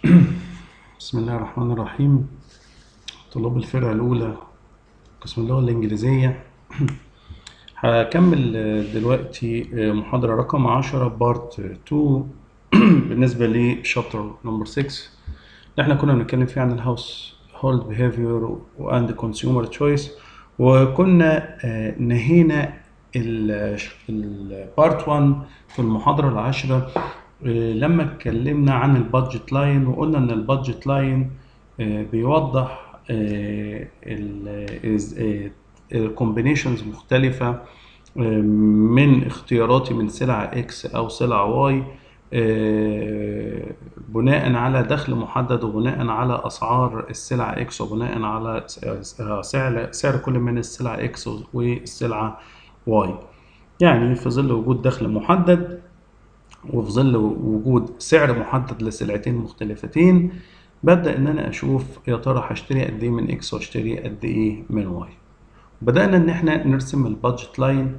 بسم الله الرحمن الرحيم طلاب الفرقة الأولى قسم اللغة الإنجليزية هكمل دلوقتي محاضرة رقم 10 بارت 2 بالنسبة لشابتر نمبر 6 اللي احنا كنا بنتكلم فيه عن الهاوس هولد بيهيفير واند كونسيومر تشويس وكنا نهينا البارت 1 في المحاضرة العاشرة لما اتكلمنا عن البادجت لاين وقلنا ان البادجت لاين بيوضح الكومبينيشنز مختلفة من اختياراتي من سلعة اكس او سلعة واي بناء على دخل محدد وبناء على اسعار السلعة اكس وبناء على سعر سعر كل من السلعة اكس والسلعة واي يعني في ظل وجود دخل محدد وفي ظل وجود سعر محدد لسلعتين مختلفتين ببدأ إن أنا أشوف يا ترى هشتري قد إيه من إكس وأشتري قد إيه من واي. بدأنا إن إحنا نرسم البادجت لاين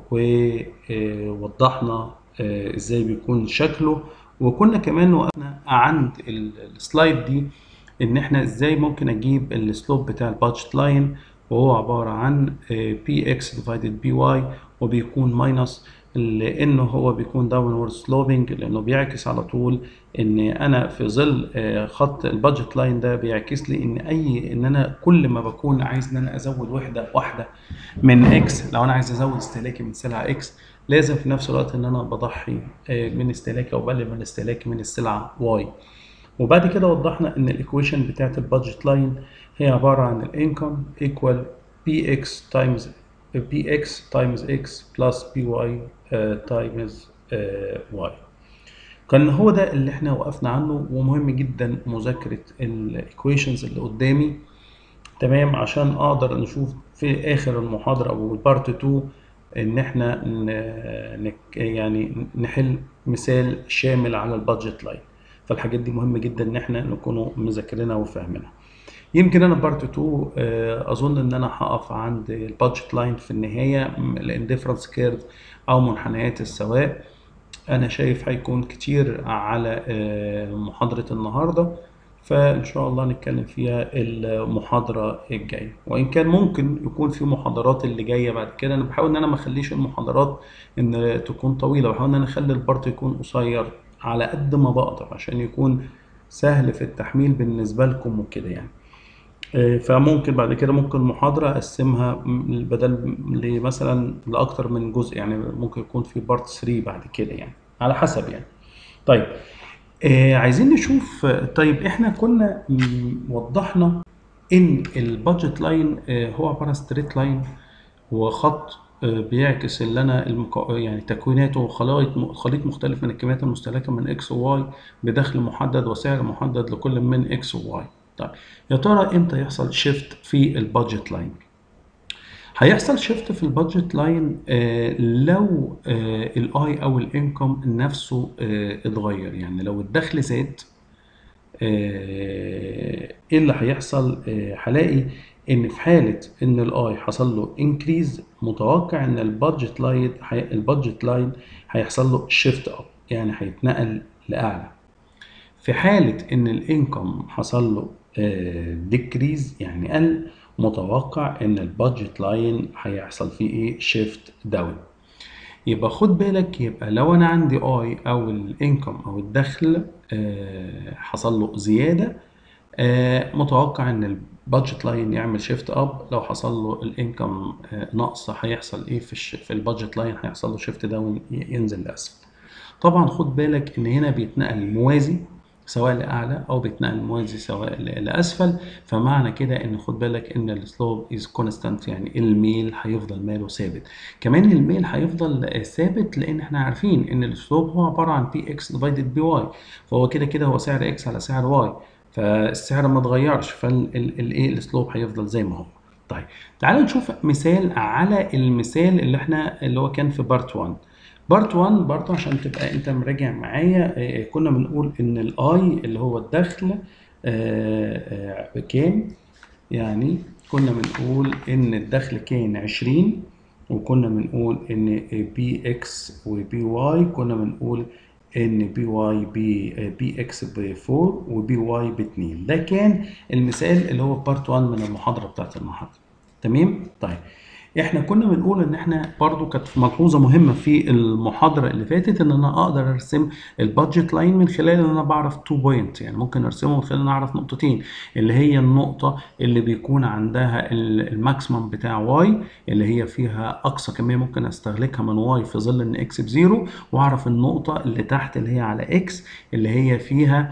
ووضحنا إزاي بيكون شكله وكنا كمان وقفنا عند السلايد دي إن إحنا إزاي ممكن أجيب السلوب بتاع البادجت لاين وهو عبارة عن بي إكس ديفايدد بي واي وبيكون ماينس لانه هو بيكون داونورد سلوبنج لانه بيعكس على طول ان انا في ظل خط البادجت لاين ده بيعكس لي ان اي ان انا كل ما بكون عايز ان انا ازود وحده واحده من اكس لو انا عايز ازود استهلاكي من سلعه اكس لازم في نفس الوقت ان انا بضحي من استهلاكي او بقلل من استهلاكي من السلعه واي وبعد كده وضحنا ان الايكويشن بتاعت البادجت لاين هي عباره عن الانكم ايكوال بي اكس تايمز px times x plus py uh, times uh, y كان هو ده اللي احنا وقفنا عنه ومهم جدا مذاكرة الايكويشنز اللي قدامي تمام عشان اقدر نشوف في اخر المحاضرة او البارت 2 ان احنا ن... يعني نحل مثال شامل على البادجت لاين فالحاجات دي مهمة جدا ان احنا نكونوا مذاكرينها وفاهمينها يمكن انا بارت 2 اظن ان انا هقف عند البادجت لاين في النهايه الانديفرنس كيرف او منحنيات السواء انا شايف هيكون كتير على محاضره النهارده فان شاء الله نتكلم فيها المحاضره الجايه وان كان ممكن يكون في محاضرات اللي جايه بعد كده انا بحاول ان انا ما اخليش المحاضرات ان تكون طويله بحاول ان انا اخلي البارت يكون قصير على قد ما بقدر عشان يكون سهل في التحميل بالنسبه لكم وكده يعني فممكن بعد كده ممكن محاضرة أقسمها بدل مثلا لأكتر من جزء يعني ممكن يكون في بارت 3 بعد كده يعني على حسب يعني طيب آه عايزين نشوف طيب احنا كنا وضحنا ان البادجت لاين آه هو عبارة عن ستريت لاين وخط آه بيعكس اللي انا المكو... يعني تكويناته خليط خليط مختلف من الكميات المستهلكة من اكس وواي بدخل محدد وسعر محدد لكل من اكس وواي طيب يا ترى امتى يحصل شيفت في البادجت لاين هيحصل شيفت في البادجت لاين آه لو آه الاي او الانكم نفسه آه اتغير يعني لو الدخل زاد ايه اللي هيحصل هلاقي ان في حاله ان الاي حصل له انكريز متوقع ان البادجت لاين البادجت لاين هيحصل له شيفت اب يعني هيتنقل لاعلى في حاله ان الانكم حصل له ديكريز يعني قل متوقع ان البادجت لاين هيحصل فيه ايه شيفت داون يبقى خد بالك يبقى لو انا عندي اي او الانكم او الدخل حصل له زياده متوقع ان البادجت لاين يعمل شيفت اب لو حصل له الانكم نقص هيحصل ايه في في البادجت لاين هيحصل له شيفت داون ينزل لاسفل طبعا خد بالك ان هنا بيتنقل موازي سواء لاعلى او بيتنقل موازي سواء لاسفل فمعنى كده ان خد بالك ان السلوب از كونستانت يعني الميل هيفضل ماله ثابت كمان الميل هيفضل ثابت لان احنا عارفين ان السلوب هو عباره عن بي اكس ديفايدد بي واي فهو كده كده هو سعر اكس على سعر واي فالسعر ما اتغيرش فالايه السلوب هيفضل زي ما هو طيب تعالوا نشوف مثال على المثال اللي احنا اللي هو كان في بارت 1 بارت 1 برضه عشان تبقى انت مراجع معايا كنا بنقول ان الاي اللي هو الدخل كام يعني كنا بنقول ان الدخل كان 20 وكنا بنقول ان بي اكس وبي واي كنا بنقول ان بي واي بي بي اكس ب 4 وبي واي ب 2 ده كان المثال اللي هو بارت 1 من المحاضره بتاعت المحاضره تمام طيب احنا كنا بنقول ان احنا برضو كانت ملحوظه مهمه في المحاضره اللي فاتت ان انا اقدر ارسم البادجت لاين من خلال ان انا بعرف تو بوينت يعني ممكن ارسمه من خلال ان انا اعرف نقطتين اللي هي النقطه اللي بيكون عندها الماكسيمم بتاع واي اللي هي فيها اقصى كميه ممكن استهلكها من واي في ظل ان اكس بزيرو واعرف النقطه اللي تحت اللي هي على اكس اللي هي فيها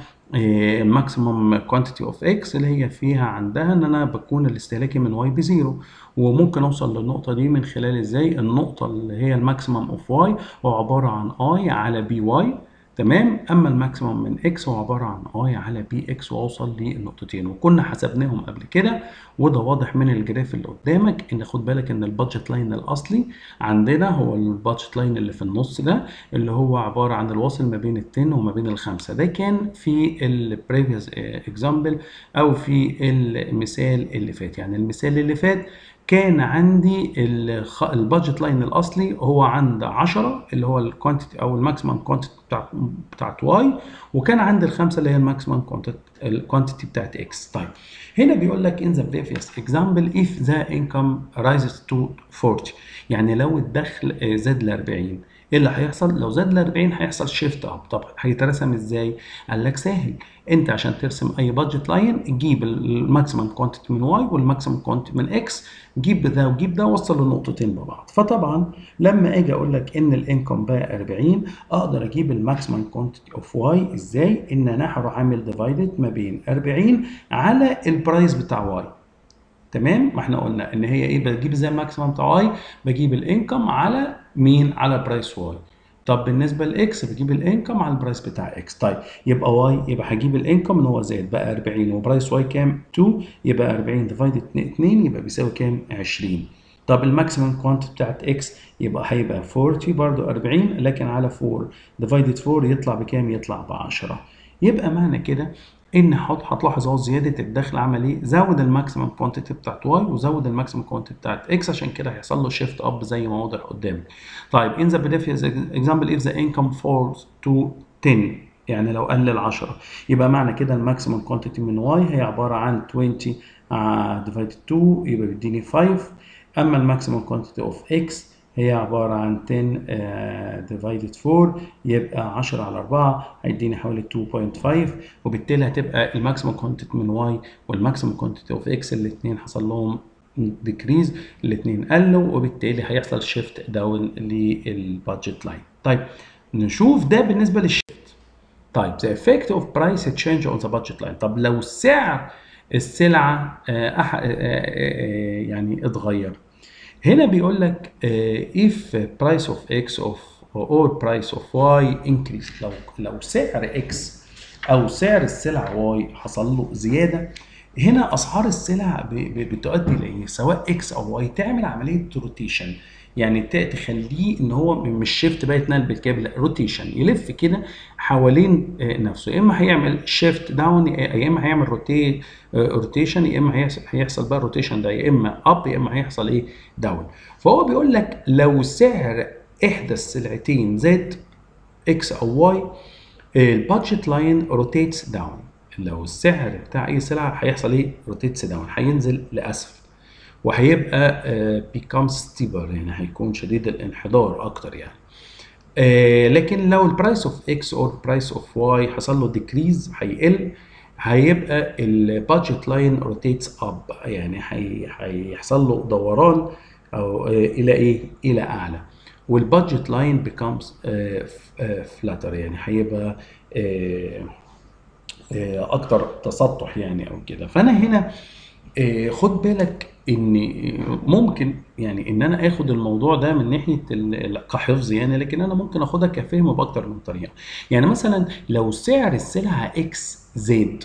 الماكسيمم كوانتيتي اوف اكس اللي هي فيها عندها ان انا بكون الاستهلاكي من واي بزيرو وممكن اوصل للنقطه دي من خلال ازاي النقطه اللي هي الماكسيمم اوف واي هو عباره عن اي على بي واي تمام اما الماكسيمم من اكس هو عباره عن اي على بي اكس واوصل للنقطتين وكنا حسبناهم قبل كده وده واضح من الجراف اللي قدامك ان خد بالك ان البادجت لاين الاصلي عندنا هو البادجت لاين اللي في النص ده اللي هو عباره عن الواصل ما بين ال10 وما بين الخمسه ده كان في البريفيوس اكزامبل او في المثال اللي فات يعني المثال اللي فات كان عندي البادجت لاين الاصلي هو عند 10 اللي هو الكوانتيتي او الماكسيمم كوانتيتي بتاع بتاعت واي وكان عند الخمسه اللي هي الماكسيمم الكوانتيتي بتاعت اكس طيب هنا بيقول لك in the previous example if the income rises to 40 يعني لو الدخل زاد ل 40 ايه اللي هيحصل؟ لو زاد ل 40 هيحصل شيفت اب طب هيترسم ازاي؟ قال لك سهل انت عشان ترسم اي بادجت لاين تجيب الماكسيمم كوانتيتي من واي والماكسيمم كوانتيتي من اكس جيب ده وجيب ده وصل النقطتين ببعض فطبعا لما اجي اقول لك ان الانكم بقى 40 اقدر اجيب الماكسيمم كوانتيتي اوف واي ازاي؟ ان انا هروح اعمل ديفايدد ما بين 40 على البرايس بتاع واي تمام ما احنا قلنا ان هي ايه بجيب ازاي الماكسيمم بتاع واي بجيب الانكم على مين على برايس واي طب بالنسبه لاكس بجيب الانكم على البرايس بتاع اكس طيب يبقى واي يبقى هجيب الانكم ان هو زاد بقى 40 وبرايس واي كام 2 يبقى 40 ديفايدد 2 يبقى بيساوي كام 20 طب الماكسيمم كوانتيتي بتاعت اكس يبقى هيبقى 40 برضو 40 لكن على 4 ديفايدد 4 يطلع بكام يطلع ب 10 يبقى معنى كده ان هتلاحظ اهو زياده الدخل عمل ايه؟ زود الماكسيمم كوانتيتي بتاعت واي وزود الماكسيمم كوانتيتي بتاعت اكس عشان كده هيحصل له شيفت اب زي ما واضح قدامك. طيب in the previous example if the income falls to 10 يعني لو قلل 10 يبقى معنى كده الماكسيمم كوانتيتي من واي هي عباره عن 20 ديفايدد 2 يبقى بيديني 5 اما الماكسيمم كوانتيتي اوف اكس هي عبارة عن 10 ديفايدد uh, 4 يبقى 10 على 4 هيديني حوالي 2.5 وبالتالي هتبقى الماكسيمم كوانتيتي من واي والماكسيمم كوانتيتي اوف اكس الاثنين حصل لهم ديكريز الاثنين قلوا وبالتالي هيحصل شيفت داون للبادجت لاين طيب نشوف ده بالنسبة للشيفت طيب the effect of price change on the budget line طب لو سعر السلعة أح... يعني اتغير هنا بيقول لك uh, if price of x of or price of y increase لو لو سعر x او سعر السلع y حصل له زياده هنا اسعار السلع بتؤدي لايه سواء x او y تعمل عمليه روتيشن يعني تخليه ان هو مش شيفت بقى يتنقل بالكابل لا روتيشن يلف كده حوالين نفسه يا اما هيعمل شيفت داون يا اما هيعمل روتي روتيشن يا اما هيحصل, هيحصل بقى الروتيشن ده يا اما اب يا اما هيحصل ايه داون فهو بيقول لك لو سعر احدى السلعتين زاد اكس او واي البادجت لاين روتيتس داون لو السعر بتاع اي سلعه هيحصل ايه روتيتس داون هينزل لاسفل وهيبقى بيكام ستيبر يعني هيكون شديد الانحدار اكتر يعني آه لكن لو البرايس اوف اكس اور برايس اوف واي حصل له ديكريز هيقل هيبقى البادجت لاين روتيتس اب يعني هيحصل له دوران او آه الى ايه الى اعلى والبادجت لاين بيكامز فلاتر يعني هيبقى آه اكتر تسطح يعني او كده فانا هنا خد بالك ان ممكن يعني ان انا اخد الموضوع ده من ناحيه كحفظ يعني لكن انا ممكن اخدها كفهم باكتر من طريقه يعني مثلا لو سعر السلعه اكس زاد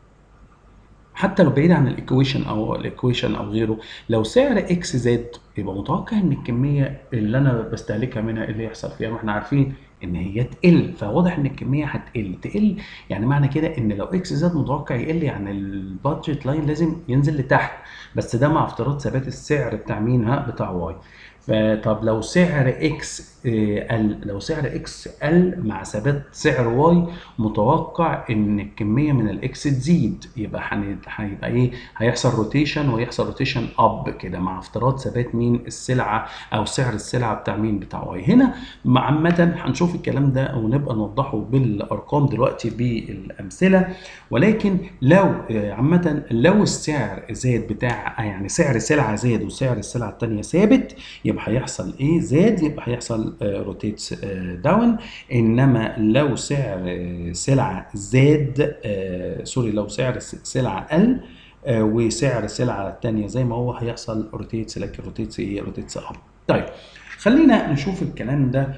حتى لو بعيد عن الايكويشن او الايكويشن او غيره لو سعر اكس زاد يبقى متوقع ان الكميه اللي انا بستهلكها منها اللي يحصل فيها ما احنا عارفين ان هي تقل فواضح ان الكميه هتقل تقل يعني معنى كده ان لو اكس زاد متوقع يقل يعني البادجت لاين لازم ينزل لتحت بس ده مع افتراض ثبات السعر بتاع مين ها بتاع واي فطب لو سعر اكس قل لو سعر اكس قل مع ثبات سعر واي متوقع ان الكميه من الاكس تزيد يبقى هيبقى ايه هيحصل روتيشن ويحصل روتيشن اب كده مع افتراض ثبات مين السلعه او سعر السلعه بتاع مين بتاع واي هنا عامه هنشوف الكلام ده ونبقى نوضحه بالارقام دلوقتي بالامثله ولكن لو عامه لو السعر زاد بتاع يعني سعر سلعه زاد وسعر السلعه الثانيه ثابت يبقى هيحصل ايه زاد يبقى هيحصل روتيتس داون انما لو سعر سلعه زاد سوري لو سعر سلعه قل وسعر السلعه الثانيه زي ما هو هيحصل روتيتس لكن روتيتس ايه روتيتس اب طيب خلينا نشوف الكلام ده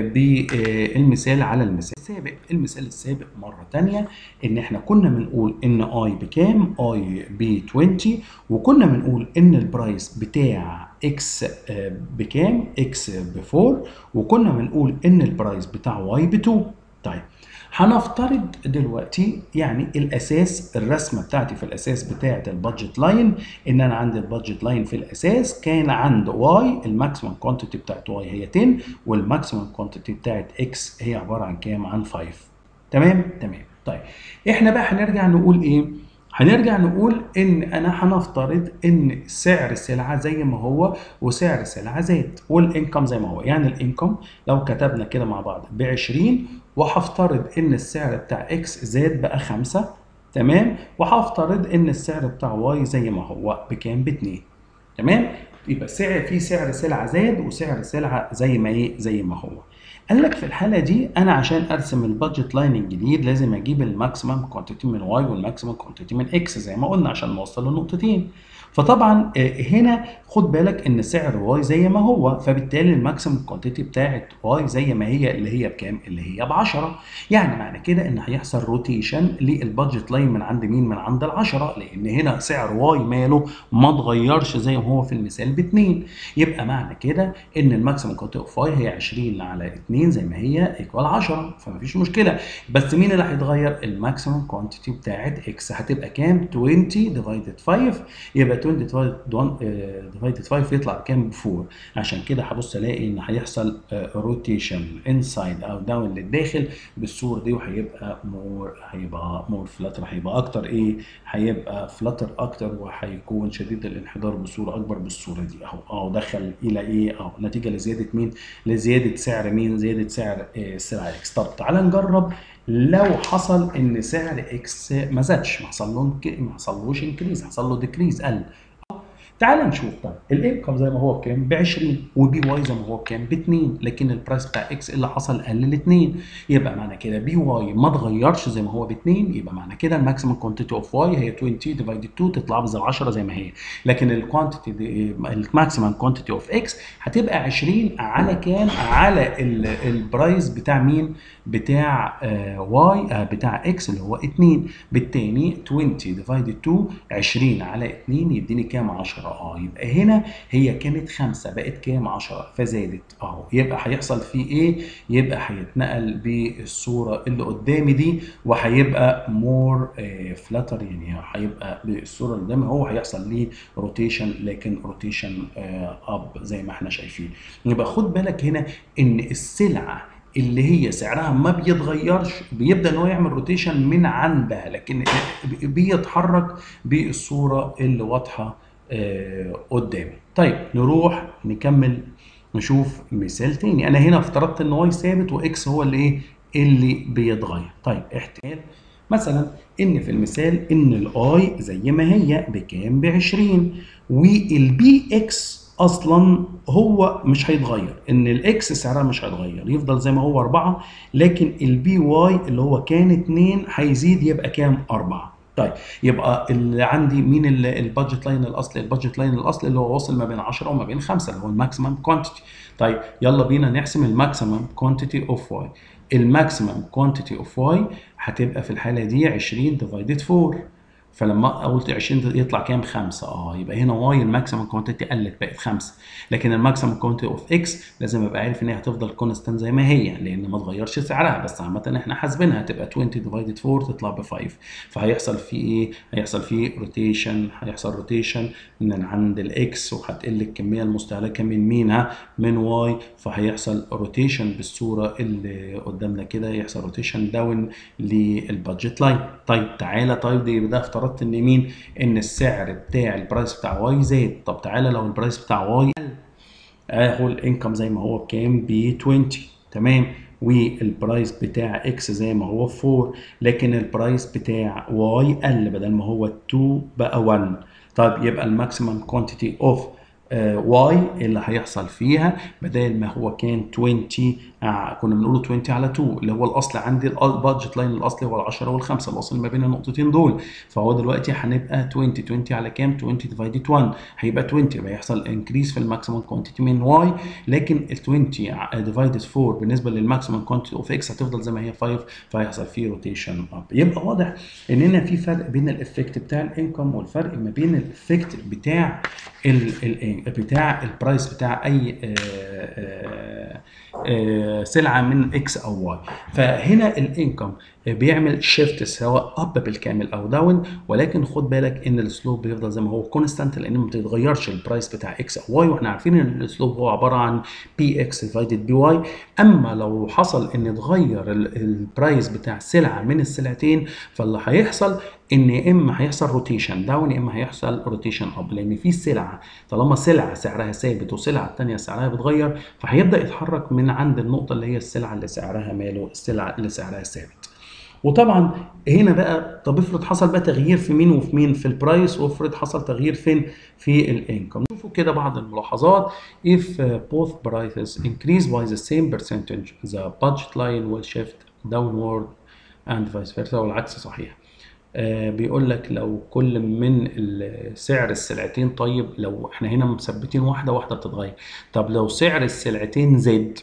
بالمثال على المثال السابق المثال السابق مرة تانية ان احنا كنا بنقول ان اي بكام اي ب 20 وكنا بنقول ان البرايس بتاع اكس بكام اكس ب 4 وكنا بنقول ان البرايس بتاع واي ب 2 طيب هنفترض دلوقتي يعني الاساس الرسمه بتاعتي في الاساس بتاعه البادجت لاين ان انا عندي البادجت لاين في الاساس كان عند واي الماكسيمم كوانتيتي بتاعت واي هي 10 والماكسيمم كوانتيتي بتاعت اكس هي عباره عن كام عن 5 تمام تمام طيب احنا بقى هنرجع نقول ايه هنرجع نقول ان انا هنفترض ان سعر السلعه زي ما هو وسعر السلعه زاد والانكم زي ما هو يعني الانكم لو كتبنا كده مع بعض ب 20 وهفترض ان السعر بتاع اكس زاد بقى 5 تمام وهفترض ان السعر بتاع واي زي ما هو بكام ب 2 تمام يبقى سعر في سعر سلعه زاد وسعر سلعه زي ما ايه زي ما هو قال لك في الحاله دي انا عشان ارسم البادجت لاين الجديد لازم اجيب الماكسيمم كوانتيتي من واي والماكسيمم كوانتيتي من اكس زي ما قلنا عشان نوصل للنقطتين فطبعا هنا خد بالك ان سعر واي زي ما هو فبالتالي الماكسيمم كوانتيتي بتاعت واي زي ما هي اللي هي بكام اللي هي ب 10 يعني معنى كده ان هيحصل روتيشن للبادجت لاين من عند مين من عند ال 10 لان هنا سعر واي ماله ما اتغيرش زي ما هو في المثال ب 2 يبقى معنى كده ان الماكسيمم كوانتيتي اوف واي هي 20 على 2 زي ما هي ايكوال 10 فمفيش مشكله بس مين اللي هيتغير الماكسيمم كوانتيتي بتاعت اكس هتبقى كام 20 ديفايدد 5 يبقى 20 ديفايدد 5 يطلع بكام ب 4 عشان كده هبص الاقي ان هيحصل روتيشن انسايد او داون للداخل بالصوره دي وهيبقى مور هيبقى مور فلاتر هيبقى اكتر ايه هيبقى فلاتر اكتر وهيكون شديد الانحدار بصوره اكبر بالصوره دي اهو اهو دخل الى ايه اهو نتيجه لزياده مين لزياده سعر مين زياده سعر السلعه اكس طب تعالى نجرب لو حصل ان سعر اكس ما زادش ما حصل له ما حصلوش انكريز حصل له ديكريز قل تعال نشوف طيب الانكم زي ما هو بكام ب 20 وبي واي زي ما هو بكام ب 2 لكن البرايس بتاع اكس اللي حصل قل ل 2 يبقى معنى كده بي واي ما اتغيرش زي ما هو ب 2 يبقى معنى كده الماكسيمم كوانتيتي اوف واي هي 20 ديفايدد 2 تطلع ب 10 زي ما هي لكن الكوانتيتي الماكسيمم كوانتيتي اوف اكس هتبقى 20 على كام على البرايس بتاع مين بتاع آه واي آه بتاع اكس اللي هو 2 بالتاني 20 ديفايدد 2 20 على 2 يديني كام 10 اه يبقى هنا هي كانت 5 بقت كام 10 فزادت اهو يبقى هيحصل فيه ايه يبقى هيتنقل بالصوره اللي قدامي دي وهيبقى مور فلاتر يعني هيبقى بالصوره اللي قدامي هو هيحصل ليه روتيشن لكن روتيشن اب زي ما احنا شايفين يبقى خد بالك هنا ان السلعه اللي هي سعرها ما بيتغيرش بيبدا ان هو يعمل روتيشن من عندها لكن بيتحرك بالصوره اللي واضحه آه قدامي طيب نروح نكمل نشوف مثال تاني انا هنا افترضت ان واي ثابت واكس هو اللي ايه اللي بيتغير طيب احتمال مثلا ان في المثال ان الاي زي ما هي بكام ب 20 والبي اكس اصلا هو مش هيتغير ان الاكس سعرها مش هيتغير يفضل زي ما هو 4 لكن البي واي اللي هو كان 2 هيزيد يبقى كام 4 طيب يبقى اللي عندي مين البادجت لاين الاصلي البادجت لاين الاصلي اللي هو واصل ما بين 10 وما بين 5 اللي هو الماكسيمم كوانتيتي طيب يلا بينا نحسم الماكسيمم كوانتيتي اوف واي الماكسيمم كوانتيتي اوف واي هتبقى في الحاله دي 20 ديفايدد 4 فلما قلت 20 يطلع كام 5 اه يبقى هنا واي الماكسيمم كوانتيتي قلت بقت 5 لكن الماكسيمم كوانتيتي اوف اكس لازم ابقى عارف ان هي هتفضل كونستانت زي ما هي لان ما اتغيرش سعرها بس عامه احنا حاسبينها هتبقى 20 ديفايدد 4 تطلع ب 5 فهيحصل فيه ايه هيحصل فيه روتيشن هيحصل روتيشن من عند الاكس وهتقل الكميه المستهلكه من مينها من واي فهيحصل روتيشن بالصوره اللي قدامنا كده يحصل روتيشن داون للبادجت لاين طيب تعالى طيب دي ده افترضت ان مين ان السعر بتاع البرايس بتاع واي زاد طب تعالى لو البرايس بتاع واي قل اهو الانكم زي ما هو بكام ب 20 تمام والبرايس بتاع اكس زي ما هو 4 لكن البرايس بتاع واي قل بدل ما هو 2 بقى 1 طيب يبقى الماكسيمم كوانتيتي اوف واي اللي هيحصل فيها بدل ما هو كان 20 آه كنا بنقوله 20 على 2 اللي هو الاصل عندي البادجت لاين الاصلي هو ال 10 وال5 الاصل ما بين النقطتين دول فهو دلوقتي هنبقى 20 20 على كام 20 ديفايدد 1 هيبقى 20 يبقى يحصل انكريس في الماكسيمم كوانتيتي من واي لكن ال 20 ديفايدد 4 بالنسبه للماكسيمم كوانتيتي اوف اكس هتفضل زي ما هي 5 فهيحصل فيه روتيشن اب يبقى واضح ان هنا في فرق بين الافكت بتاع الانكم والفرق ما بين الافكت بتاع ال ال بتاع البرايس بتاع اي آآ آآ سلعه من اكس او واي فهنا الانكم بيعمل شيفت سواء اب بالكامل او داون ولكن خد بالك ان السلوب بيفضل زي ما هو كونستانت لان ما بتتغيرش البرايس بتاع اكس او واي واحنا عارفين ان السلوب هو عباره عن بي اكس ديفايدد بي واي اما لو حصل ان اتغير البرايس بتاع سلعه من السلعتين فاللي هيحصل ان يا اما هيحصل روتيشن داون يا اما هيحصل روتيشن اب لان في سلعه طالما سلعه سعرها ثابت وسلعه الثانيه سعرها بيتغير فهيبدا يتحرك من عند النقطه اللي هي السلعه اللي سعرها ماله السلعه اللي سعرها ثابت وطبعا هنا بقى طب افرض حصل بقى تغيير في مين وفي مين في البرايس وافرض حصل تغيير فين في الانكم نشوفوا كده بعض الملاحظات if both prices increase by the same percentage the budget line will shift downward and vice versa والعكس صحيح آه بيقول لك لو كل من سعر السلعتين طيب لو احنا هنا مثبتين واحده واحده بتتغير طب لو سعر السلعتين زاد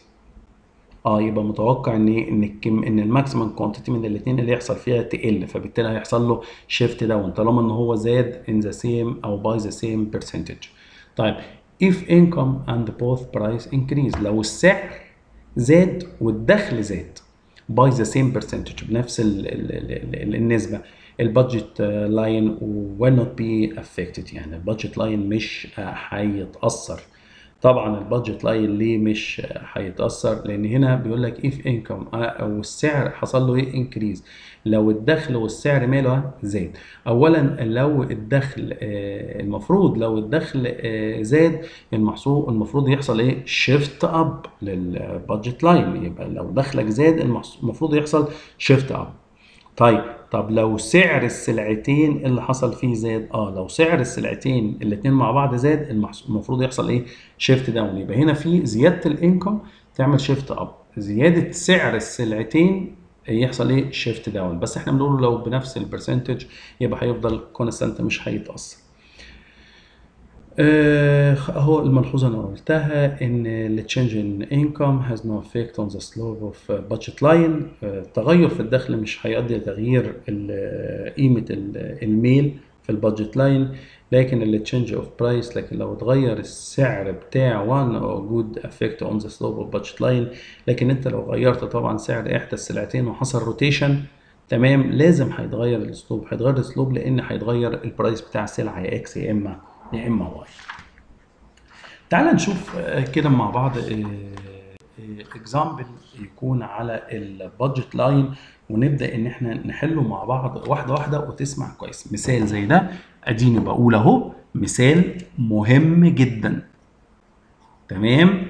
اه يبقى متوقع ان ان الكم ان الماكسيمم كوانتيتي من الاثنين اللي يحصل فيها تقل فبالتالي هيحصل له شيفت داون طالما ان هو زاد in the same او by the same percentage طيب if income and both price increase لو السعر زاد والدخل زاد by the same percentage بنفس ال ال ال النسبه البادجت لاين will not be affected يعني البادجت لاين مش هيتاثر طبعا البادجت لاين ليه مش هيتاثر لان هنا بيقول لك if income او السعر حصل له ايه انكريز لو الدخل والسعر ماله زاد اولا لو الدخل المفروض لو الدخل زاد المحصول المفروض يحصل ايه شيفت اب للبادجت لاين يبقى لو دخلك زاد المفروض يحصل شيفت اب طيب طب لو سعر السلعتين اللي حصل فيه زاد اه لو سعر السلعتين الاثنين مع بعض زاد المفروض يحصل ايه شيفت داون يبقى هنا في زياده الانكم تعمل شيفت اب زياده سعر السلعتين يحصل ايه شيفت داون بس احنا بنقول لو بنفس البرسنتج يبقى هيفضل كونستانت مش هيتاثر اهو الملحوظه انا قلتها ان ال change in income has no effect on the slope of budget line التغير في الدخل مش هيؤدي لتغيير قيمه الميل في البادجت لاين لكن ال change of price لكن لو اتغير السعر بتاع one good effect on the slope of budget line لكن انت لو غيرت طبعا سعر احدى السلعتين وحصل روتيشن تمام لازم هيتغير الاسلوب هيتغير الاسلوب لان هيتغير البرايس بتاع السلعه يا اكس يا اما يا اما واي تعال نشوف كده مع بعض اكزامبل يكون على البادجت لاين ونبدا ان احنا نحله مع بعض واحده واحده وتسمع كويس مثال زي ده اديني بقول اهو مثال مهم جدا تمام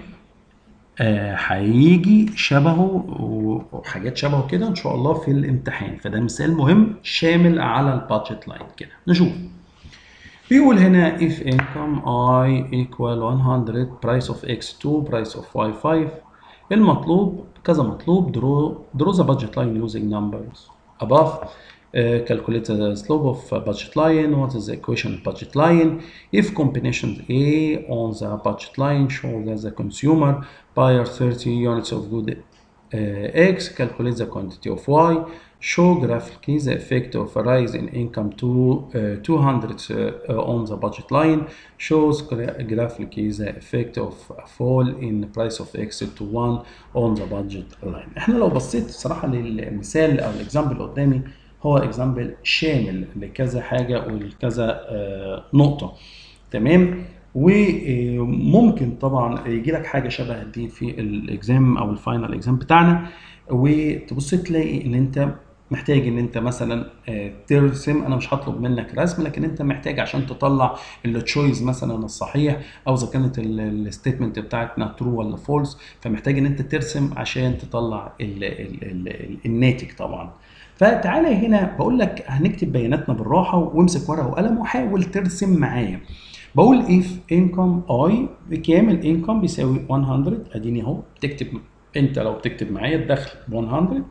هيجي آه شبهه وحاجات شبهه كده ان شاء الله في الامتحان فده مثال مهم شامل على البادجت لاين كده نشوف بيقول هنا if income i equal 100 price of x 2 price of y 5 المطلوب كذا مطلوب draw draw the budget line using numbers above uh, calculate the slope of budget line what is the equation of budget line if combination A on the budget line show that the consumer buyer 30 units of good uh, X calculate the quantity of Y show graphically the effect of a rise in income to uh, 200 uh, on the budget line shows gra- graphically the effect of a fall in price of x to 1 on the budget line احنا لو بصيت صراحة للمثال او الاكزامبل اللي قدامي هو اكزامبل شامل لكذا حاجة ولكذا آه، نقطة تمام وممكن طبعا يجي لك حاجه شبه دي في الاكزام او الفاينل اكزام بتاعنا وتبص تلاقي ان انت محتاج ان انت مثلا آه، ترسم انا مش هطلب منك رسم لكن انت محتاج عشان تطلع التشويس مثلا الصحيح او اذا كانت الستيتمنت بتاعتنا ترو ولا فولس فمحتاج ان انت ترسم عشان تطلع ال ال ال ال الناتج طبعا فتعالى هنا بقول لك هنكتب بياناتنا بالراحه وامسك ورقه وقلم وحاول ترسم معايا بقول if income I بكام الانكم بيساوي 100 اديني اهو بتكتب انت لو بتكتب معايا الدخل ب 100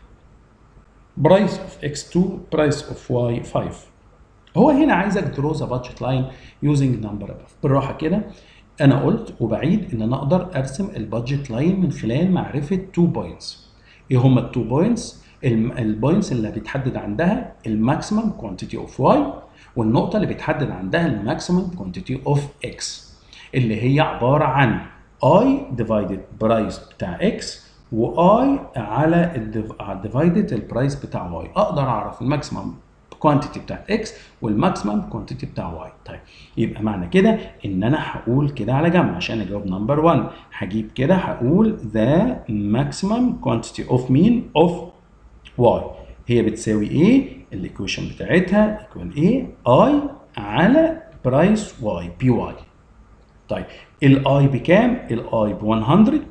price of x2 price of y5 هو هنا عايزك draw the budget line using number above بالراحه كده انا قلت وبعيد ان انا اقدر ارسم البادجت لاين من خلال معرفه 2 بوينتس ايه هما ال 2 بوينتس البوينتس اللي بيتحدد عندها الماكسيمم كوانتيتي اوف واي والنقطه اللي بيتحدد عندها الماكسيمم كوانتيتي اوف اكس اللي هي عباره عن i ديفايدد برايس بتاع اكس واي على ديفايدد البرايس بتاع واي اقدر اعرف الماكسيمم كوانتيتي بتاعت اكس والماكسيمم كوانتيتي بتاع واي طيب يبقى معنى كده ان انا هقول كده على جنب عشان اجاوب نمبر 1 هجيب كده هقول ذا ماكسيمم كوانتيتي اوف مين اوف واي هي بتساوي ايه الايكويشن بتاعتها ايكوال ايه اي على برايس واي بي واي طيب الاي بكام الاي ب 100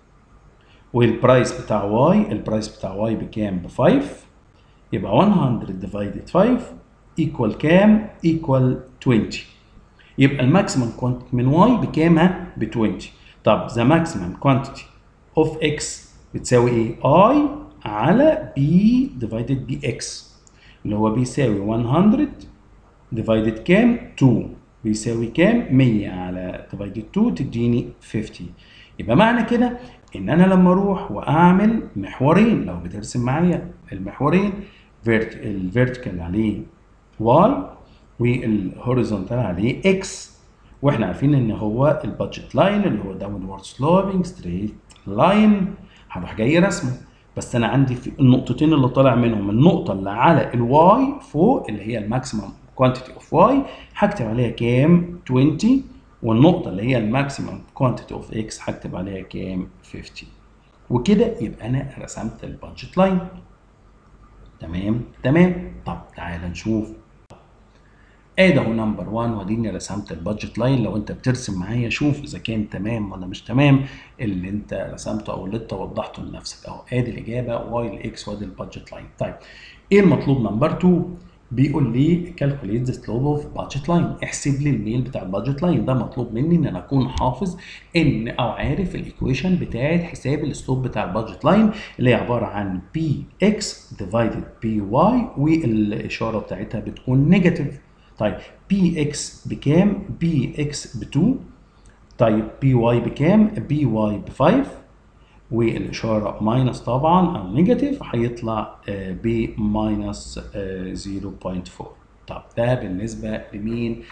والبرايس بتاع واي البرايس بتاع واي بكام ب 5 يبقى 100 ديفايدد 5 ايكوال كام ايكوال 20 يبقى الماكسيمم كوانتيتي من واي بكام ها ب 20 طب ذا ماكسيمم كوانتيتي اوف اكس بتساوي ايه اي على بي ديفايدد بي اكس اللي هو بيساوي 100 ديفايدد كام 2 بيساوي كام 100 على ديفايدد 2 تديني 50 يبقى معنى كده ان انا لما اروح واعمل محورين لو بترسم معايا المحورين الفيرتيكال عليه واي والهوريزونتال عليه اكس واحنا عارفين ان هو البادجت لاين اللي هو داونورد سلوبينج ستريت لاين هروح جاي رسمه بس انا عندي في النقطتين اللي طالع منهم النقطه اللي على الواي فوق اللي هي الماكسيمم كوانتيتي اوف واي هكتب عليها كام 20 والنقطه اللي هي الماكسيمم كوانتيتي اوف اكس هكتب عليها كام 50 وكده يبقى انا رسمت البادجت لاين تمام تمام طب تعالى نشوف ادي اهو نمبر 1 واديني رسمت البادجت لاين لو انت بترسم معايا شوف اذا كان تمام ولا مش تمام اللي انت رسمته او اللي انت وضحته لنفسك اهو ادي الاجابه واي لاكس وادي البادجت لاين طيب ايه المطلوب نمبر 2 بيقول لي كالكوليت ذا سلوب اوف بادجت لاين احسب لي الميل بتاع البادجت لاين ده مطلوب مني ان انا اكون حافظ ان او عارف الايكويشن بتاعت حساب السلوب بتاع البادجت لاين اللي هي عباره عن بي اكس ديفايدد بي واي والاشاره بتاعتها بتكون نيجاتيف طيب بي اكس بكام بي اكس ب 2 طيب بي واي بكام بي واي ب 5 والاشاره ماينس طبعا او نيجاتيف هيطلع ب ماينس 0.4 طب ده بالنسبه لمين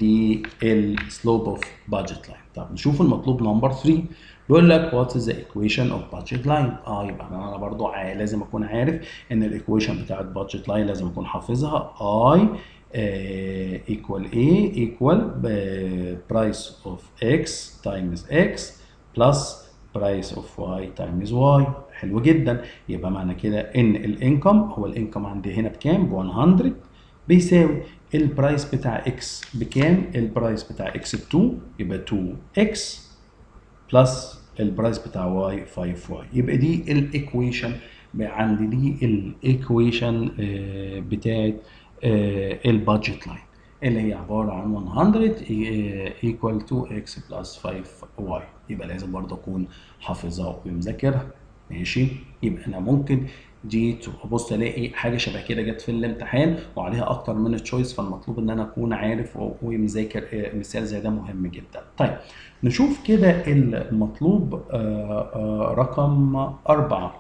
للسلوب اوف بادجت لاين طب نشوف المطلوب نمبر 3 بيقول لك وات از ذا ايكويشن اوف بادجت لاين اه يبقى انا برضو لازم اكون عارف ان الايكويشن بتاعت بادجت لاين لازم اكون حافظها اي equal A equal price of X times X plus price of Y times Y حلو جدا يبقى معنى كده ان الانكم هو الانكم عندي هنا بكام ب 100 بيساوي البرايس بتاع X بكام البرايس بتاع X ب 2 يبقى 2X بلس البرايس بتاع Y 5Y يبقى دي الايكويشن عندي دي الايكويشن بتاعت البادجت لاين اللي هي عباره عن 100 equal to x plus 5y يبقى لازم برضه اكون حافظها ومذاكرها ماشي يبقى انا ممكن دي ابص الاقي حاجه شبه كده جت في الامتحان وعليها اكتر من تشويس فالمطلوب ان انا اكون عارف ومذاكر مثال زي ده مهم جدا طيب نشوف كده المطلوب رقم أربعة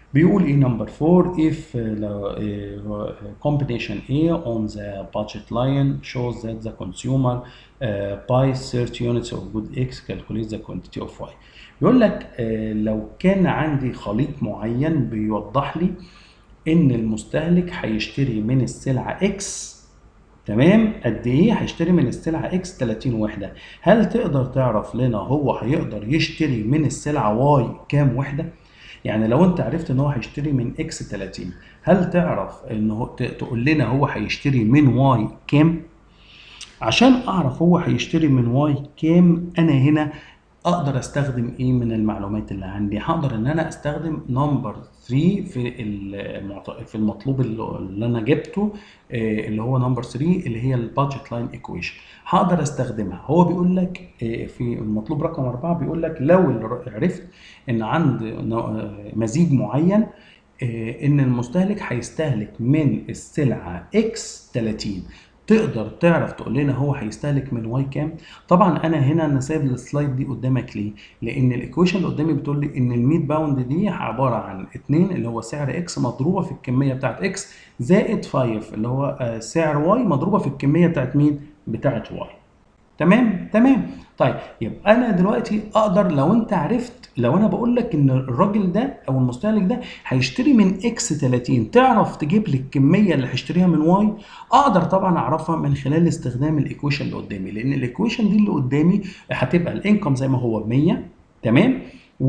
بيقول ايه نمبر 4 if uh, uh, combination A on the budget line shows that the consumer uh, buys 30 units of good X calculate the quantity of Y بيقول لك uh, لو كان عندي خليط معين بيوضح لي ان المستهلك هيشتري من السلعه X تمام قد ايه هيشتري من السلعه اكس 30 وحده هل تقدر تعرف لنا هو هيقدر يشتري من السلعه واي كام وحده يعني لو انت عرفت ان هو هيشتري من اكس 30 هل تعرف ان هو تقول لنا هو هيشتري من واي كام عشان اعرف هو هيشتري من واي كام انا هنا اقدر استخدم ايه من المعلومات اللي عندي هقدر ان انا استخدم نمبر 3 في في المطلوب اللي انا جبته اللي هو نمبر 3 اللي هي البادجت لاين ايكويشن هقدر استخدمها هو بيقول لك في المطلوب رقم 4 بيقول لك لو عرفت ان عند مزيج معين ان المستهلك هيستهلك من السلعه اكس 30 تقدر تعرف تقول لنا هو هيستهلك من واي كام طبعا انا هنا انا سايب السلايد دي قدامك ليه لان الايكويشن اللي قدامي بتقول لي ان ال100 باوند دي عباره عن 2 اللي هو سعر اكس مضروبه في الكميه بتاعت اكس زائد 5 اللي هو سعر واي مضروبه في الكميه بتاعت مين بتاعت واي تمام تمام طيب يبقى انا دلوقتي اقدر لو انت عرفت لو انا بقول لك ان الراجل ده او المستهلك ده هيشتري من اكس 30 تعرف تجيب لي الكميه اللي هيشتريها من واي اقدر طبعا اعرفها من خلال استخدام الايكويشن اللي قدامي لان الايكويشن دي اللي قدامي هتبقى الانكم زي ما هو 100 تمام و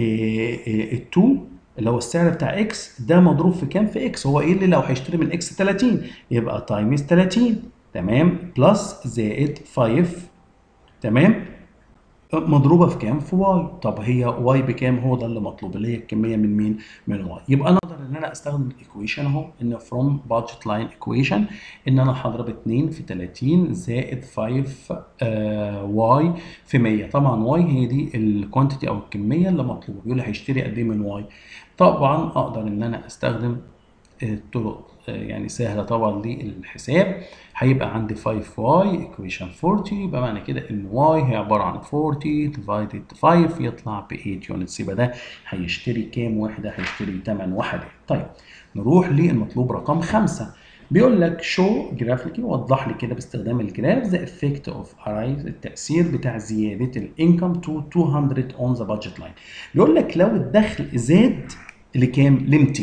ال2 اللي هو السعر بتاع اكس ده مضروب في كام في اكس هو قايل لي لو هيشتري من اكس 30 يبقى تايمز 30 تمام بلس زائد 5 تمام مضروبه في كام في واي طب هي واي بكام هو ده اللي مطلوب اللي هي الكميه من مين من واي يبقى انا اقدر ان انا استخدم الايكويشن اهو ان فروم بادجت لاين ايكويشن ان انا هضرب 2 في 30 زائد 5 آه واي في 100 طبعا واي هي دي الكوانتيتي او الكميه اللي مطلوبه بيقول لي هيشتري قد ايه من واي طبعا اقدر ان انا استخدم الطرق يعني سهله طبعا للحساب هيبقى عندي 5y equation 40 يبقى معنى كده ان y هي عباره عن 40 divided 5 يطلع ب 8 units يبقى ده هيشتري كام وحده؟ هيشتري 8 وحدات. طيب نروح للمطلوب رقم 5 بيقول لك شو جرافيكي وضح لي كده باستخدام الجراف ذا افكت اوف ارايز التاثير بتاع زياده الانكم تو 200 اون ذا بادجت لاين بيقول لك لو الدخل زاد لكام؟ ل 200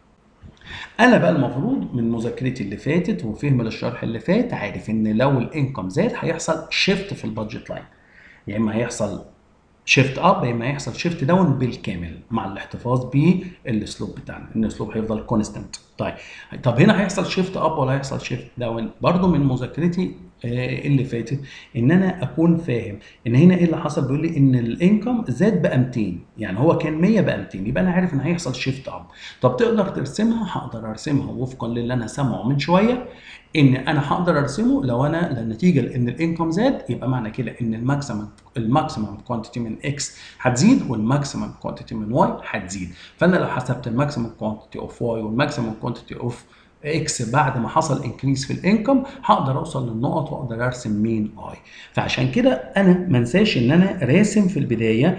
انا بقى المفروض من مذاكرتي اللي فاتت وفهم للشرح اللي فات عارف ان لو الانكم زاد هيحصل شيفت في البادجت لاين يا اما هيحصل شيفت اب يا اما هيحصل شيفت داون بالكامل مع الاحتفاظ بالسلوب بتاعنا ان السلوب هيفضل كونستنت طيب طب هنا هيحصل شيفت اب ولا هيحصل شيفت داون برضو من مذاكرتي اللي فاتت ان انا اكون فاهم ان هنا ايه اللي حصل بيقول لي ان الانكم زاد بقى 200 يعني هو كان 100 بقى 200 يبقى انا عارف ان هيحصل شيفت اب طب تقدر ترسمها هقدر ارسمها وفقا للي انا سامعه من شويه ان انا هقدر ارسمه لو انا نتيجه لان الانكم زاد يبقى معنى كده ان الماكسيمم الماكسيمم كوانتيتي من اكس هتزيد والماكسيمم كوانتيتي من واي هتزيد فانا لو حسبت الماكسيمم كوانتيتي اوف واي والماكسيمم كوانتيتي اوف اكس بعد ما حصل انكريس في الانكم هقدر اوصل للنقط واقدر ارسم مين اي فعشان كده انا ما انساش ان انا راسم في البدايه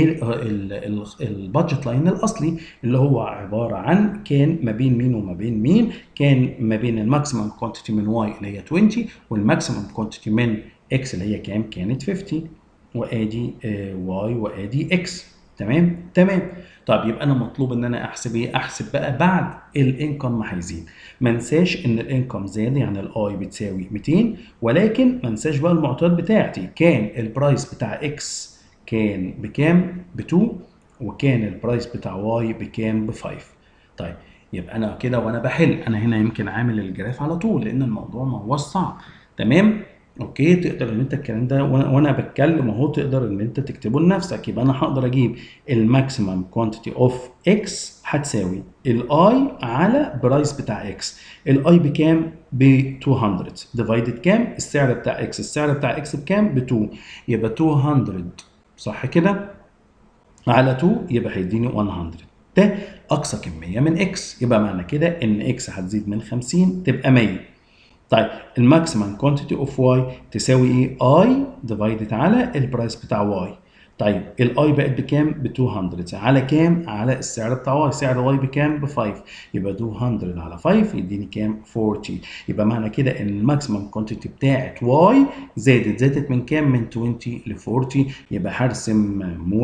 البادجت لاين الاصلي اللي هو عباره عن كان ما بين مين وما بين مين كان ما بين الماكسيمم كوانتيتي من واي اللي هي 20 والماكسيمم كوانتيتي من اكس اللي هي كام كانت 50 وادي واي وادي اكس تمام تمام طب يبقى انا مطلوب ان انا احسب ايه احسب بقى بعد الانكم ما هيزيد ما انساش ان الانكم زاد يعني الاي بتساوي 200 ولكن ما انساش بقى المعطيات بتاعتي كان البرايس بتاع اكس كان بكام ب 2 وكان البرايس بتاع واي بكام ب 5 طيب يبقى انا كده وانا بحل انا هنا يمكن عامل الجراف على طول لان الموضوع ما هوش صعب تمام اوكي تقدر ان انت الكلام ده وانا بتكلم اهو تقدر ان انت تكتبه لنفسك يبقى انا هقدر اجيب الماكسيمم كوانتيتي اوف اكس هتساوي الاي على برايس بتاع اكس الاي بكام ب 200 ديفايدد كام السعر بتاع اكس السعر بتاع اكس بكام ب 2 يبقى 200 صح كده على 2 يبقى هيديني 100 ده اقصى كميه من اكس يبقى معنى كده ان اكس هتزيد من 50 تبقى 100 طيب الماكسيمم كوانتيتي اوف واي تساوي ايه؟ اي ديفايدد على البرايس بتاع واي طيب الاي بقت بكام؟ ب 200 على كام؟ على السعر بتاع واي، سعر واي بكام؟ ب 5 يبقى 200 على 5 يديني كام؟ 40 يبقى معنى كده ان الماكسيمم كوانتيتي بتاعت واي زادت زادت من كام؟ من 20 ل 40 يبقى هرسم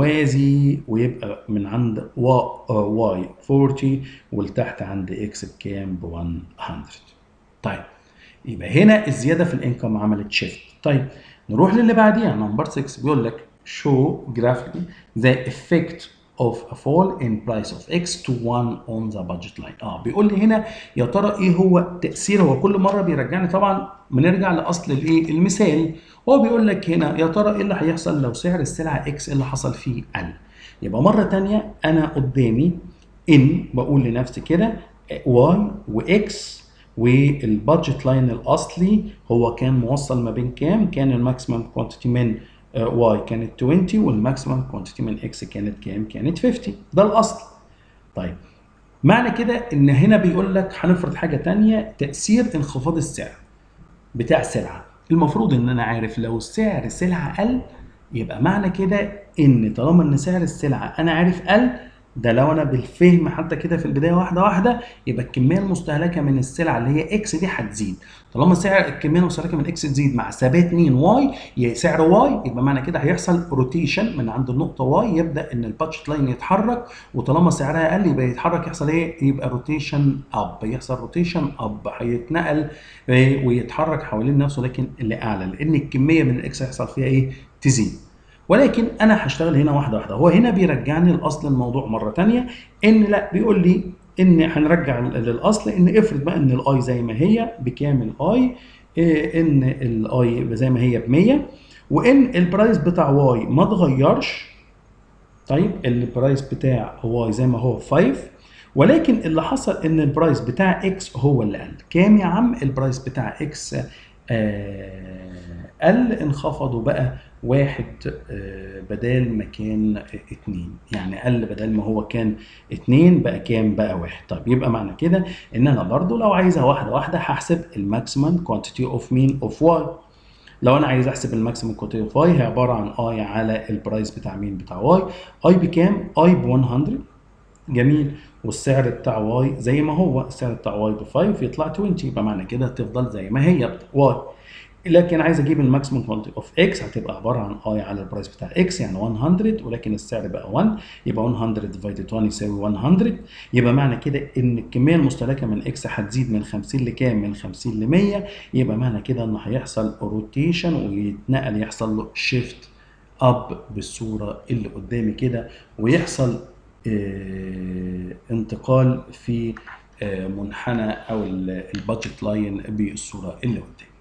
موازي ويبقى من عند واي 40 ولتحت عند اكس بكام؟ ب 100 طيب يبقى هنا الزياده في الانكم عملت شيفت طيب نروح للي بعديها نمبر 6 بيقول لك show graphically the effect of a fall in price of x to 1 on the budget line اه بيقول لي هنا يا ترى ايه هو تاثير هو كل مره بيرجعني طبعا بنرجع لاصل الايه المثال هو بيقول لك هنا يا ترى ايه اللي هيحصل لو سعر السلعه اكس اللي حصل فيه قل يبقى مره ثانيه انا قدامي ان بقول لنفسي كده واي واكس والبادجت لاين الاصلي هو كان موصل ما بين كام كان الماكسيمم كوانتيتي من واي كانت 20 والماكسيمم كوانتيتي من اكس كانت كام كانت 50 ده الاصل طيب معنى كده ان هنا بيقول لك هنفرض حاجه تانية تاثير انخفاض السعر بتاع سلعه المفروض ان انا عارف لو سعر سلعه قل يبقى معنى كده ان طالما ان سعر السلعه انا عارف قل ده لو انا بالفهم حتى كده في البدايه واحده واحده يبقى الكميه المستهلكه من السلعه اللي هي اكس دي هتزيد طالما سعر الكميه المستهلكه من اكس تزيد مع ثبات مين واي سعر واي يبقى معنى كده هيحصل روتيشن من عند النقطه واي يبدا ان البادجت لاين يتحرك وطالما سعرها قل يبقى يتحرك يحصل ايه يبقى روتيشن اب يحصل روتيشن اب هيتنقل ويتحرك حوالين نفسه لكن لاعلى لان الكميه من الاكس هيحصل فيها ايه تزيد ولكن انا هشتغل هنا واحده واحده هو هنا بيرجعني لاصل الموضوع مره ثانيه ان لا بيقول لي ان هنرجع للاصل ان افرض بقى ان الاي زي ما هي بكام الاي ان الاي زي ما هي ب 100 وان البرايس بتاع واي ما اتغيرش طيب البرايس بتاع واي زي ما هو 5 ولكن اللي حصل ان البرايس بتاع اكس هو اللي قل كام يا عم البرايس بتاع اكس آه قل انخفض وبقى واحد بدال ما كان اتنين يعني قل بدل ما هو كان اتنين بقى كام بقى واحد طيب يبقى معنى كده ان انا برضو لو عايزها واحده واحده هحسب الماكسيمم كوانتيتي اوف مين اوف واي لو انا عايز احسب الماكسيمم كوانتيتي اوف واي هي عباره عن اي على البرايس بتاع مين بتاع واي اي بكام اي ب 100 جميل والسعر بتاع واي زي ما هو السعر بتاع واي ب 5 يطلع 20 يبقى معنى كده تفضل زي ما هي واي لكن عايز اجيب الماكسيمم كوانتيتي اوف اكس هتبقى عباره عن اي على البرايس بتاع اكس يعني 100 ولكن السعر بقى 1 يبقى 100 ديفايدد 1 يساوي 100 يبقى معنى كده ان الكميه المستهلكه من اكس هتزيد من 50 لكام؟ من 50 ل 100 يبقى معنى كده ان هيحصل روتيشن ويتنقل يحصل له شيفت اب بالصوره اللي قدامي كده ويحصل اه انتقال في اه منحنى او البادجت لاين بالصوره اللي قدامي.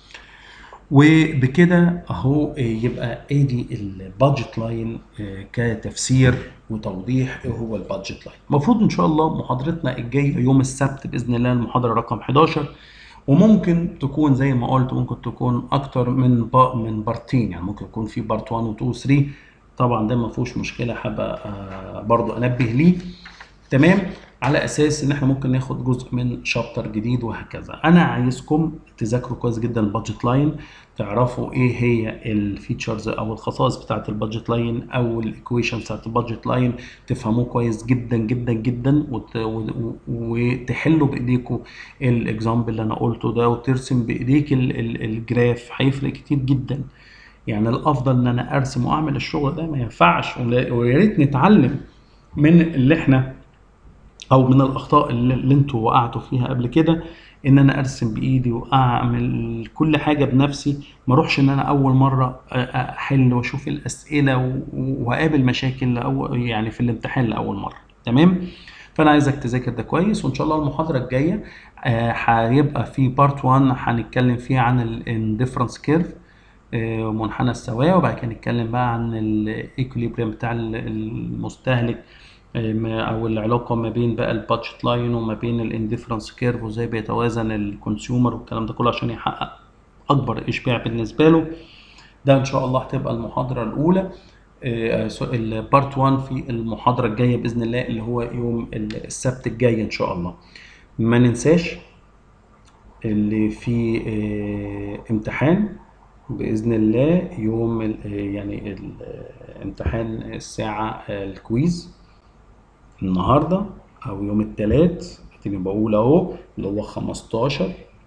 وبكده اهو يبقى ادي البادجت لاين كتفسير وتوضيح ايه هو البادجت لاين المفروض ان شاء الله محاضرتنا الجايه يوم السبت باذن الله المحاضره رقم 11 وممكن تكون زي ما قلت ممكن تكون اكتر من با من بارتين يعني ممكن يكون في بارت 1 و 2 و 3 طبعا ده ما فيهوش مشكله حابه برضو انبه ليه تمام على اساس ان احنا ممكن ناخد جزء من شابتر جديد وهكذا انا عايزكم تذاكروا كويس جدا البادجت لاين تعرفوا ايه هي الفيتشرز او الخصائص بتاعه البادجت لاين او الايكويشن بتاعه البادجت لاين تفهموه كويس جدا جدا جدا وت... وتحلوا بايديكم الاكزامبل اللي انا قلته ده وترسم بايديك ال... ال... الجراف هيفرق كتير جدا يعني الافضل ان انا ارسم واعمل الشغل ده ما ينفعش ويا ريت نتعلم من اللي احنا او من الاخطاء اللي, اللي انتوا وقعتوا فيها قبل كده ان انا ارسم بايدي واعمل كل حاجه بنفسي ما اروحش ان انا اول مره احل واشوف الاسئله واقابل مشاكل أو يعني في الامتحان لاول مره تمام فانا عايزك تذاكر ده كويس وان شاء الله المحاضره الجايه هيبقى في بارت 1 هنتكلم فيه عن الاندفرنس كيرف منحنى السواء وبعد كده نتكلم بقى عن الايكوليبريم بتاع المستهلك او العلاقه ما بين بقى البادجت لاين وما بين الانديفرنس كيرف وازاي بيتوازن الكونسيومر والكلام ده كله عشان يحقق اكبر اشباع بالنسبه له ده ان شاء الله هتبقى المحاضره الاولى البارت 1 في المحاضره الجايه باذن الله اللي هو يوم السبت الجاي ان شاء الله ما ننساش اللي في امتحان بإذن الله يوم ال- يعني الامتحان الساعة الكويز النهاردة أو يوم التلات اديني بقول أهو اللي هو خمستاشر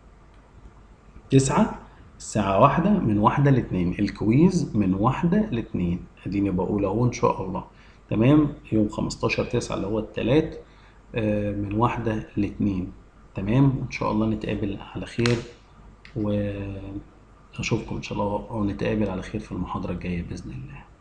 تسعة الساعة واحدة من واحدة لاتنين الكويز من واحدة لاتنين اديني بقول اهو ان شاء الله تمام يوم خمستاشر تسعة اللي هو التلات آه، من واحدة لاتنين تمام وان شاء الله نتقابل على خير واشوفكم ان شاء الله ونتقابل على خير في المحاضرة الجاية بإذن الله